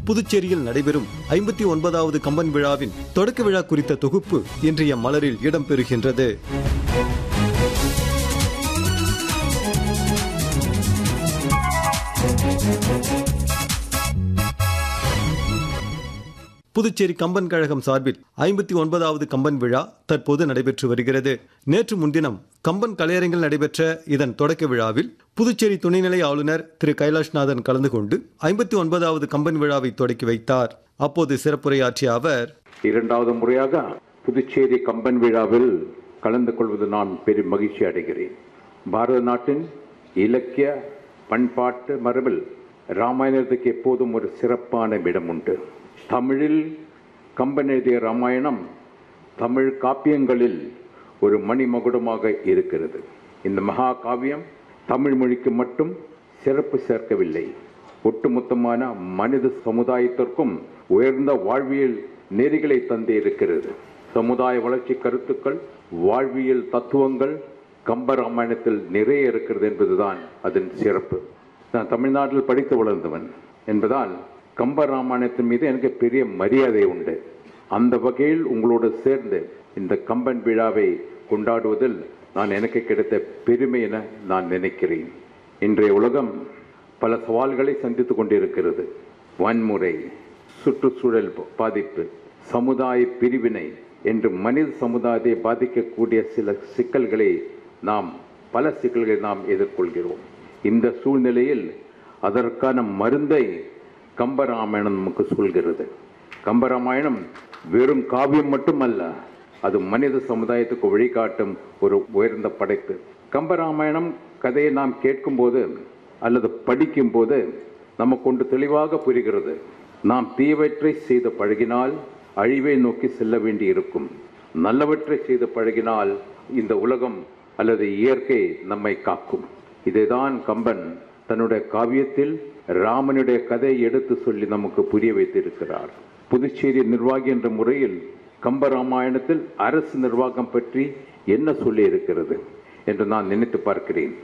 புதுச்சேரியில் நடைபெறும் ஐம்பத்தி ஒன்பதாவது கம்பன் விழாவின் தொடக்க விழா குறித்த தொகுப்பு இன்றைய மலரில் இடம்பெறுகின்றது புதுச்சேரி கம்பன் கழகம் சார்பில் ஐம்பத்தி ஒன்பதாவது கம்பன் விழா தற்போது நடைபெற்று வருகிறது நேற்று முன்தினம் கம்பன் கலையரங்கில் நடைபெற்ற இதன் தொடக்க விழாவில் புதுச்சேரி துணைநிலை ஆளுநர் திரு கைலாஷ்நாதன் கலந்து கொண்டு ஐம்பத்தி ஒன்பதாவது கம்பன் விழாவை தொடக்கி வைத்தார் அப்போது சிறப்புரையாற்றிய அவர் இரண்டாவது முறையாக புதுச்சேரி கம்பன் விழாவில் கலந்து கொள்வது நான் பெரும் மகிழ்ச்சி அடைகிறேன் பாரத நாட்டின் இலக்கிய பண்பாட்டு மரபில் ராமாயணத்துக்கு எப்போதும் ஒரு சிறப்பான இடம் உண்டு தமிழில் கம்பன் எழுதிய ராமாயணம் தமிழ் காப்பியங்களில் ஒரு மணிமகுடமாக இருக்கிறது இந்த மகா காவியம் தமிழ் மொழிக்கு மட்டும் சிறப்பு சேர்க்கவில்லை ஒட்டுமொத்தமான மனித சமுதாயத்திற்கும் உயர்ந்த வாழ்வியல் நெறிகளை தந்தே இருக்கிறது சமுதாய வளர்ச்சி கருத்துக்கள் வாழ்வியல் தத்துவங்கள் கம்பராமாயணத்தில் நிறைய இருக்கிறது என்பதுதான் அதன் சிறப்பு நான் தமிழ்நாட்டில் படித்து வளர்ந்தவன் என்பதால் கம்பராமாயணத்தின் மீது எனக்கு பெரிய மரியாதை உண்டு அந்த வகையில் உங்களோடு சேர்ந்து இந்த கம்பன் விழாவை கொண்டாடுவதில் நான் எனக்கு கிடைத்த பெருமை என நான் நினைக்கிறேன் இன்றைய உலகம் பல சவால்களை சந்தித்துக் கொண்டிருக்கிறது வன்முறை சுற்றுச்சூழல் பாதிப்பு சமுதாய பிரிவினை என்று மனித சமுதாயத்தை பாதிக்கக்கூடிய சில சிக்கல்களை நாம் பல சிக்கல்களை நாம் எதிர்கொள்கிறோம் இந்த சூழ்நிலையில் அதற்கான மருந்தை கம்பராமாயணம் நமக்கு சொல்கிறது கம்பராமாயணம் வெறும் காவியம் மட்டுமல்ல அது மனித சமுதாயத்துக்கு வழிகாட்டும் ஒரு உயர்ந்த படைப்பு கம்பராமாயணம் கதையை நாம் கேட்கும்போது அல்லது படிக்கும்போது நமக்கு ஒன்று தெளிவாக புரிகிறது நாம் தீவற்றை செய்து பழகினால் அழிவை நோக்கி செல்ல வேண்டி இருக்கும் நல்லவற்றை செய்து பழகினால் இந்த உலகம் அல்லது இயற்கை நம்மை காக்கும் இதைதான் கம்பன் தன்னுடைய காவியத்தில் ராமனுடைய கதையை எடுத்து சொல்லி நமக்கு புரிய வைத்திருக்கிறார் புதுச்சேரி நிர்வாகி என்ற முறையில் கம்பராமாயணத்தில் அரசு நிர்வாகம் பற்றி என்ன சொல்லி இருக்கிறது என்று நான் நினைத்து பார்க்கிறேன்